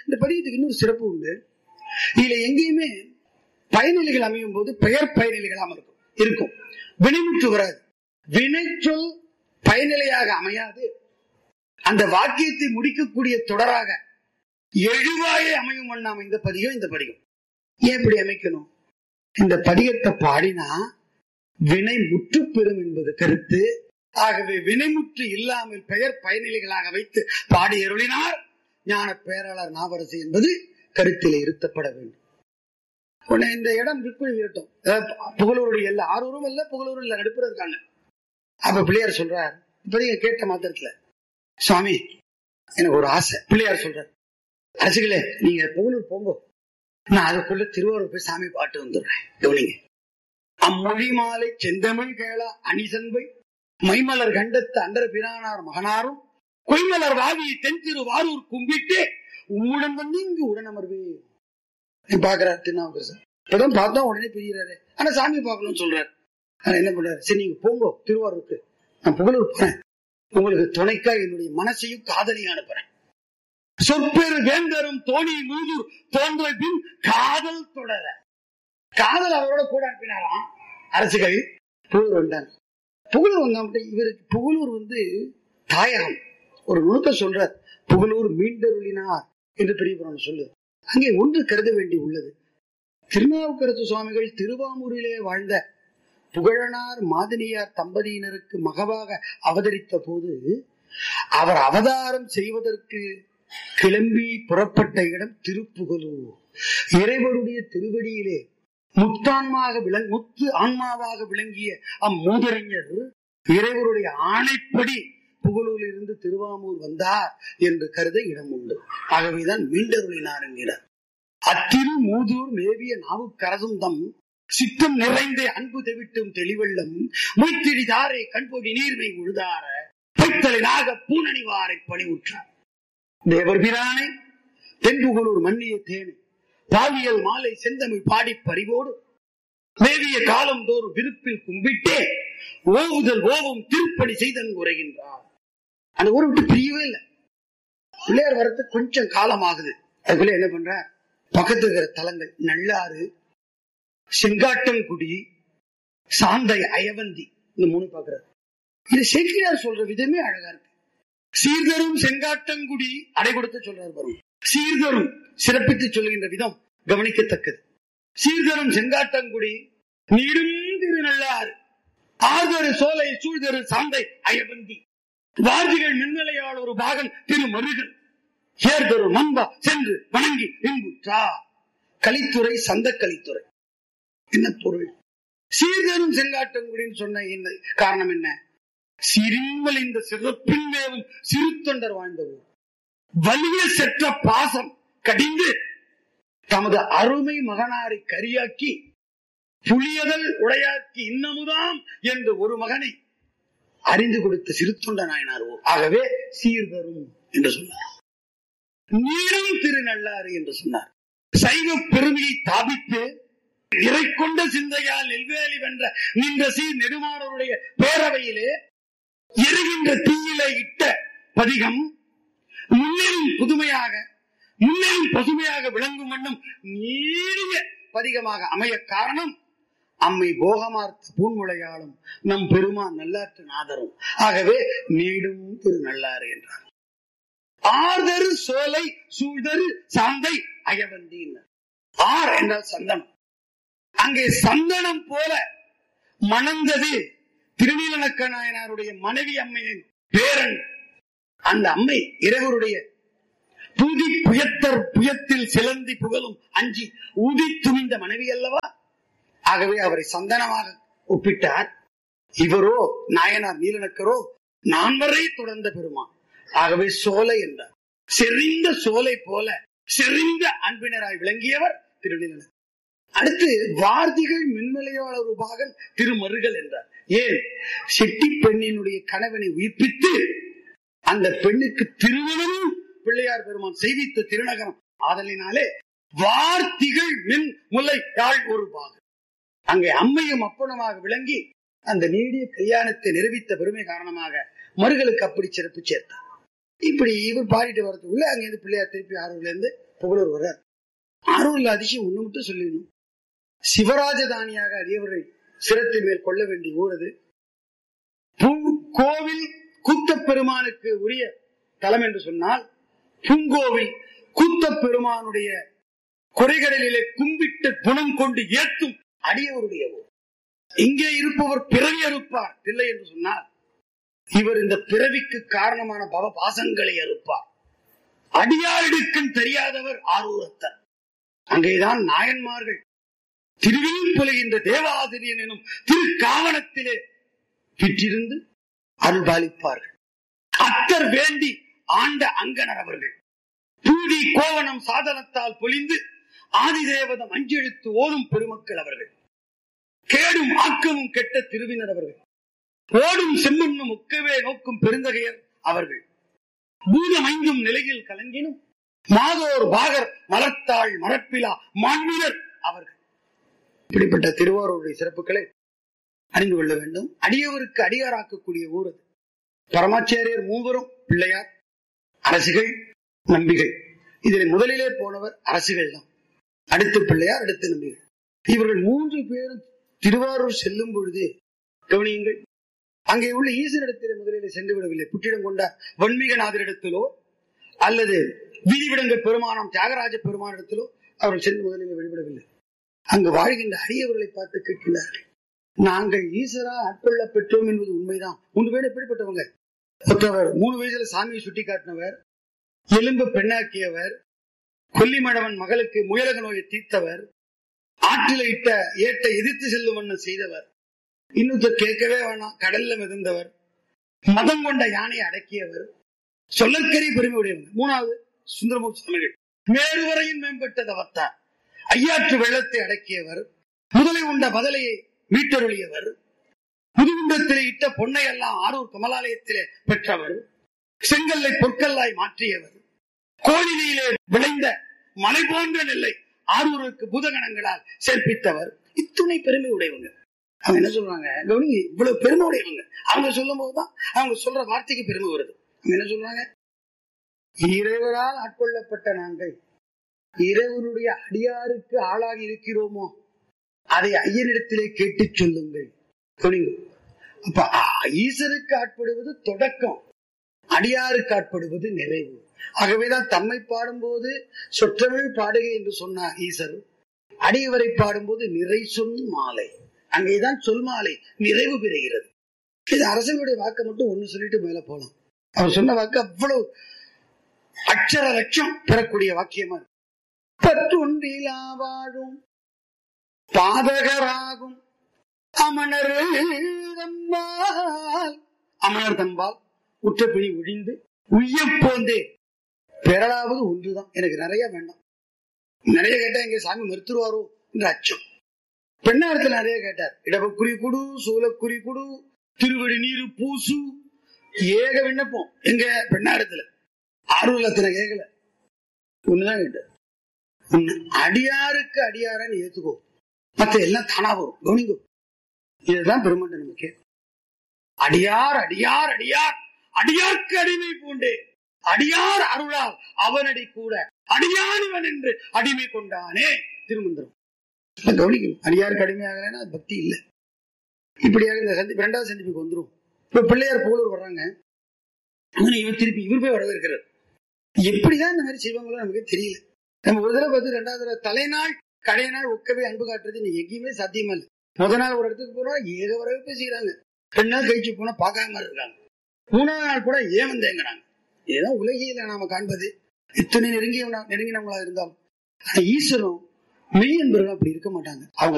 இந்த பதியத்துக்கு இன்னொரு சிறப்பு உண்டு இதுல எங்கேயுமே பயனிலைகள் அமையும் போது பெயர் பயனிலைகளாம இருக்கும் இருக்கும் வினைமுற்று வராது வினைச்சொல் பயனிலையாக அமையாது அந்த வாக்கியத்தை முடிக்கக்கூடிய தொடராக எழுவாயே அமையும் வண்ணம் அமைந்த பதிகம் இந்த பதிகம் ஏன் இப்படி அமைக்கணும் இந்த பதிகத்தை பாடினா வினை முற்று பெறும் என்பது கருத்து ஆகவே வினைமுற்று இல்லாமல் பெயர் பயனிலைகளாக வைத்து பாடி அருளினார் ஞான பேராளர் நாவரசு என்பது கருத்திலே இருத்தப்பட வேண்டும் உடனே இந்த இடம் விற்பனை விரட்டும் அதாவது புகழூருடைய எல்லா ஆரூரும் இல்ல புகழூர் இல்ல நடுப்புற இருக்காங்க அப்ப பிள்ளையார் சொல்றார் இப்ப கேட்ட மாத்திரத்துல சுவாமி எனக்கு ஒரு ஆசை பிள்ளையார் சொல்றார் அரசுகளே நீங்க புகழூர் போங்க நான் அதுக்குள்ள திருவாரூர் போய் சாமி பாட்டு வந்துடுறேன் கவனிங்க அம்மொழி மாலை செந்தமிழ் கேளா அணிசன்பை மைமலர் கண்டத்து அண்டர் பிரானார் மகனாரும் கொய்மலர் வாவி தென் திரு வாரூர் கும்பிட்டு உம்முடன் வந்து இங்கு உடனமர்வே பாக்குறாரு திருநாவுக்கரசர் இப்பதான் பார்த்தா உடனே பிரிகிறாரு ஆனா சாமி பார்க்கணும்னு சொல்றாரு ஆனா என்ன பண்றாரு சரி நீங்க போங்க திருவாரூருக்கு நான் புகழூர் போறேன் உங்களுக்கு துணைக்கா என்னுடைய மனசையும் காதலையும் அனுப்புறேன் சொற்பெரு வேந்தரும் தோணி மூதூர் தோன்ற பின் காதல் தொடர காதல் அவரோட கூட அனுப்பினாராம் அரசுகள் புகழூர் வந்தாங்க புகழூர் வந்தா இவருக்கு புகழூர் வந்து தாயகம் ஒரு நுணுக்க சொல்றார் புகழூர் மீண்டருளினார் என்று பெரிய புராணம் சொல்லு அங்கே ஒன்று கருத வேண்டி உள்ளது திருநாவுக்கரசு சுவாமிகள் திருவாமூரிலே வாழ்ந்த புகழனார் மாதினியார் தம்பதியினருக்கு மகவாக அவதரித்த போது அவர் அவதாரம் செய்வதற்கு கிளம்பி புறப்பட்ட இடம் திருப்புகலூர் இறைவருடைய திருவடியிலே முத்தான்மாக விளங் முத்து ஆன்மாவாக விளங்கிய அம்மூதறிஞர் இறைவருடைய ஆணைப்படி புகழூரில் இருந்து திருவாமூர் வந்தார் என்று கருத இடம் உண்டு ஆகவேதான் மீண்டருளினார் என்கிறார் அத்திரு மூதூர் மேவிய நாவுக்கரசும் தம் சித்தம் நிறைந்த அன்பு தெவிட்டும் தெளிவெள்ளம் மொய்த்திடிதாரை கண்பொடி நீர்மை உழுதார பொய்த்தலினாக பூனணிவாரை பணிவுற்றார் தேவர் பிரானை தென்புகலூர் மன்னிய தேனை பாவியல் மாலை செந்தமிழ் பாடி பறிவோடு மேவிய காலம் தோறும் விருப்பில் கும்பிட்டே ஓவுதல் ஓவும் திருப்பணி செய்தன் உரைகின்றார் அந்த ஊரை விட்டு பிரியவே இல்லை பிள்ளையார் வரது கொஞ்சம் காலம் ஆகுது அதுக்குள்ள என்ன பண்ற பக்கத்து இருக்கிற தலங்கள் நல்லாறு செங்காட்டங்குடி சாந்தை அயவந்தி இந்த மூணு பாக்குறாரு இது சேக்கிரார் சொல்ற விதமே அழகா இருக்கு சீர்தரும் செங்காட்டங்குடி அடை கொடுத்து சொல்றாரு பாருங்க சீர்தரும் சிறப்பித்து சொல்லுகின்ற விதம் கவனிக்கத்தக்கது சீர்தரும் செங்காட்டங்குடி நீடும் திருநள்ளாறு ஆர்தரு சோலை சூழ்தரு சாந்தை அயவந்தி வார்த்தைகள் மின்னலையால் ஒரு பாகன் திரு மருகன் சேர்தொரு மன்பா சென்று வணங்கி இன்புற்றா கலித்துறை சந்த கலித்துறை என்ன பொருள் சீர்தரும் செங்காட்டங்குடின்னு சொன்ன இந்த காரணம் என்ன சிரிமல் இந்த சிறப்பின் மேலும் சிறு தொண்டர் வாழ்ந்த ஊர் வலிய செற்ற பாசம் கடிந்து தமது அருமை மகனாரை கரியாக்கி புளியதல் உடையாக்கி இன்னமுதாம் என்று ஒரு மகனை அறிந்து கொடுத்த சிறுத்தொண்ட நாயனார் ஊர் ஆகவே சீர்தரும் என்று சொன்னார் நீரும் திருநள்ளாறு என்று சொன்னார் சைவ பெருமையை தாபித்து இறை கொண்ட சிந்தையால் நெல்வேலி வென்ற நின்ற சீர் நெடுமாறருடைய பேரவையிலே எரிகின்ற தீயில இட்ட பதிகம் முன்னேறும் புதுமையாக முன்னேறும் பசுமையாக விளங்கும் வண்ணம் நீடிய பதிகமாக அமைய காரணம் அம்மை போகமார்த்த பூன்முளையாலும் நம் பெருமான் நல்லாற்று நாதரும் ஆகவே நீடும் திரு நல்லாறு என்றார் ஆர்தரு சோலை சூழ்தரு சாந்தை அயவந்தி ஆர் என்றால் சந்தனம் அங்கே சந்தனம் போல மணந்தது திருநீலனக்க நாயனாருடைய மனைவி அம்மையின் பேரன் அந்த அம்மை இறைவருடைய புதி புயத்தர் புயத்தில் சிலந்தி புகழும் அஞ்சி ஊதி துணிந்த மனைவி அல்லவா ஆகவே அவரை சந்தனமாக ஒப்பிட்டார் இவரோ நாயனார் நீலனக்கரோ நான் வரை தொடர்ந்த பெருமான் ஆகவே சோலை என்றார் செறிந்த சோலை போல செறிந்த அன்பினராய் விளங்கியவர் திருநீலன் அடுத்து வார்த்திகள் மின்மலையாளர் உபாகன் திருமருகல் என்றார் ஏன் செட்டி பெண்ணினுடைய கணவனை உயிர்ப்பித்து அந்த பெண்ணுக்கு திருமணமும் பிள்ளையார் பெருமான் செய்வித்த திருநகரம் ஆதலினாலே வார்த்திகள் மின் முல்லை யாழ் ஒரு பாகம் அங்கே அம்மையும் அப்பனுமாக விளங்கி அந்த நீடிய கல்யாணத்தை நிரூபித்த பெருமை காரணமாக மருகளுக்கு அப்படி சிறப்பு சேர்த்தார் இப்படி இவர் பாடிட்டு வரதுக்குள்ள அங்கிருந்து பிள்ளையார் திருப்பி ஆரூர்ல இருந்து புகழூர் வர்றார் ஆரூர்ல அதிசயம் ஒண்ணு மட்டும் சொல்லிடணும் சிவராஜதானியாக அடியவரை சிரத்தின் மேல் கொள்ள வேண்டிய ஊர் அது பூ- கோவில் கூத்தப் பெருமானுக்கு உரிய தலம் என்று சொன்னால் பூங்கோவில் கூத்தப் பெருமானுடைய குறைகளிலே கும்பிட்டு குணம் கொண்டு ஏத்தும் அடியவருடைய ஊர் இங்கே இருப்பவர் பிறவி அறுப்பார் இல்லை என்று சொன்னார் இவர் இந்த பிறவிக்கு காரணமான பவ பாசங்களை அறுப்பார் அடியாரிடுக்கும் தெரியாதவர் ஆரூரத்தர் அங்கேதான் நாயன்மார்கள் திருவில் புலைகின்ற தேவாதிரியன் எனும் திருக்காவணத்திலே விற்றிருந்து அருள்பாலிப்பார்கள் அத்தர் வேண்டி ஆண்ட அங்கனர் அவர்கள் பூதி கோவணம் சாதனத்தால் பொழிந்து ஆதிதேவதம் அஞ்செழுத்து ஓடும் பெருமக்கள் அவர்கள் கேடும் ஆக்கமும் கெட்ட திருவினர் அவர்கள் ஓடும் செம்மண்ணும் ஒக்கவே நோக்கும் பெருந்தகையர் அவர்கள் பூதமைந்தும் நிலையில் கலங்கினும் மாதோர் பாகர் மலர்த்தாள் மரப்பிலா மாண்பினர் அவர்கள் இப்படிப்பட்ட திருவாரூருடைய சிறப்புகளை அறிந்து கொள்ள வேண்டும் அடியவருக்கு அடியாராக்கக்கூடிய ஊர் அது பரமாச்சாரியர் மூவரும் பிள்ளையார் அரசுகள் நம்பிகள் இதில் முதலிலே போனவர் அரசுகள் தான் அடுத்து பிள்ளையார் அடுத்து நம்பிகள் இவர்கள் மூன்று பேரும் திருவாரூர் செல்லும் பொழுது கவனியுங்கள் அங்கே உள்ள ஈசனிடத்திலே முதலிலே சென்று விடவில்லை புற்றிடம் கொண்ட வன்மீகநாதரிடத்திலோ அல்லது வீதிவிடங்க பெருமானம் தியாகராஜ பெருமானிடத்திலோ அவர்கள் சென்று முதலிலே வழிபடவில்லை அங்கு வாழ்கின்ற அடியவர்களை பார்த்து கேட்கிறார்கள் நாங்கள் ஈஸ்வரா ஆட்கொள்ள பெற்றோம் என்பது உண்மைதான் மூன்று பேர் எப்படிப்பட்டவங்க ஒருத்தவர் மூணு வயசுல சாமியை சுட்டி காட்டினவர் எலும்பு பெண்ணாக்கியவர் கொல்லிமடவன் மகளுக்கு முயலக நோயை தீர்த்தவர் ஆற்றில இட்ட ஏட்டை எதிர்த்து செல்லும் வண்ணம் செய்தவர் இன்னொருத்தர் கேட்கவே வேணாம் கடல்ல மிதந்தவர் மதம் கொண்ட யானையை அடக்கியவர் சொல்லற்கரி பெருமை உடையவங்க மூணாவது சுந்தரமூர்த்தி சுவாமிகள் மேறுவரையின் மேம்பட்ட தவத்தார் ஐயாற்று வெள்ளத்தை அடக்கியவர் முதலை உண்ட மதலையை மீட்டருளியவர் புதுகுண்டத்திலே இட்ட பொன்னை எல்லாம் ஆரூர் கமலாலயத்திலே பெற்றவர் செங்கல்லை பொற்கல்லாய் மாற்றியவர் கோழினியிலே விளைந்த மலை போன்ற நெல்லை ஆரூருக்கு பூதகணங்களால் சேர்ப்பித்தவர் இத்துணை பெருமை உடையவங்க அவங்க என்ன சொல்றாங்க கவனிங்க இவ்வளவு பெருமை உடையவங்க அவங்க சொல்லும் போதுதான் அவங்க சொல்ற வார்த்தைக்கு பெருமை வருது அவங்க என்ன சொல்றாங்க இறைவரால் ஆட்கொள்ளப்பட்ட நாங்கள் இறைவனுடைய அடியாருக்கு ஆளாகி இருக்கிறோமோ அதை ஐயனிடத்திலே கேட்டுச் சொல்லுங்கள் கவனிங்க. அப்ப ஆ, ஈசருக்கு ஆட்படுவது தொடக்கம் அடியாருக்கு ஆட்படுவது நிறைவு ஆகவேதான் தம்மை பாடும்போது சொற்றமிழ் பாடுகை என்று சொன்னார் ஈசர் அடியவரை பாடும்போது நிறை சொல் மாலை அங்கேதான் சொல் மாலை நிறைவு பெறுகிறது இது அரசனுடைய வாக்கை மட்டும் ஒண்ணு சொல்லிட்டு மேல போலாம் அவர் சொன்ன வாக்கு அவ்வளவு அக்ஷர லட்சம் பெறக்கூடிய வாக்கியமா இருக்கு பற்றொன்றிலா வாழும் பாதகராகும் அமணர் தம்பால் அமணர் தம்பால் உற்றப்பிணி ஒழிந்து உய்யப் போந்தே பெறலாவது ஒன்றுதான் எனக்கு நிறைய வேண்டாம் நிறைய கேட்டா எங்க சாமி மறுத்துருவாரோ என்ற அச்சம் பெண்ணாரத்துல நிறைய கேட்டார் இடபக்குறி குடு சூலக்குறி குடு திருவடி நீரு பூசு ஏக விண்ணப்பம் எங்க பெண்ணாரத்துல ஆர்வலத்துல கேட்கல ஒண்ணுதான் கேட்டார் ஒண்ணு அடியாருக்கு அடியாரான்னு ஏத்துக்கோ மத்த எல்லாம் தானா வரும் கவனிங்கோ இதுதான் பெருமண்ட நமக்கு அடியார் அடியார் அடியார் அடியார்க்கு அடிமை பூண்டே அடியார் அருளால் அவனடி கூட அடியானவன் என்று அடிமை கொண்டானே திருமந்திரம் இதெல்லாம் கவனிக்கணும் அடியாருக்கு அடிமையாகலன்னா அது பக்தி இல்லை இப்படியாக இந்த சந்திப்பு இரண்டாவது சந்திப்புக்கு வந்துரும் இப்ப பிள்ளையார் புகழூர் வர்றாங்க ஆனா இவர் திருப்பி இவர் போய் வரவேற்கிறார் எப்படிதான் இந்த மாதிரி செய்வாங்களோ நமக்கு தெரியல நம்ம ஒரு தடவை பார்த்து ரெண்டாவது தடவை தலைநாள் கடை நாள் ஒக்கவே அன்பு காட்டுறது இன்னைக்கு எங்கேயுமே சாத்தியமா இல்லை முத நாள் ஒரு இடத்துக்கு போறோம் ஏக வரவேற்பு செய்யறாங்க ரெண்டு நாள் கழிச்சு போனா பார்க்காம இருக்காங்க மூணாவது நாள் கூட ஏன் வந்தேங்கிறாங்க இதுதான் உலகில நாம காண்பது இத்தனை நெருங்கிய நெருங்கினவங்களா இருந்தாலும் ஆனா ஈஸ்வரம் மெய் என்பவர்கள் அப்படி இருக்க மாட்டாங்க அவங்க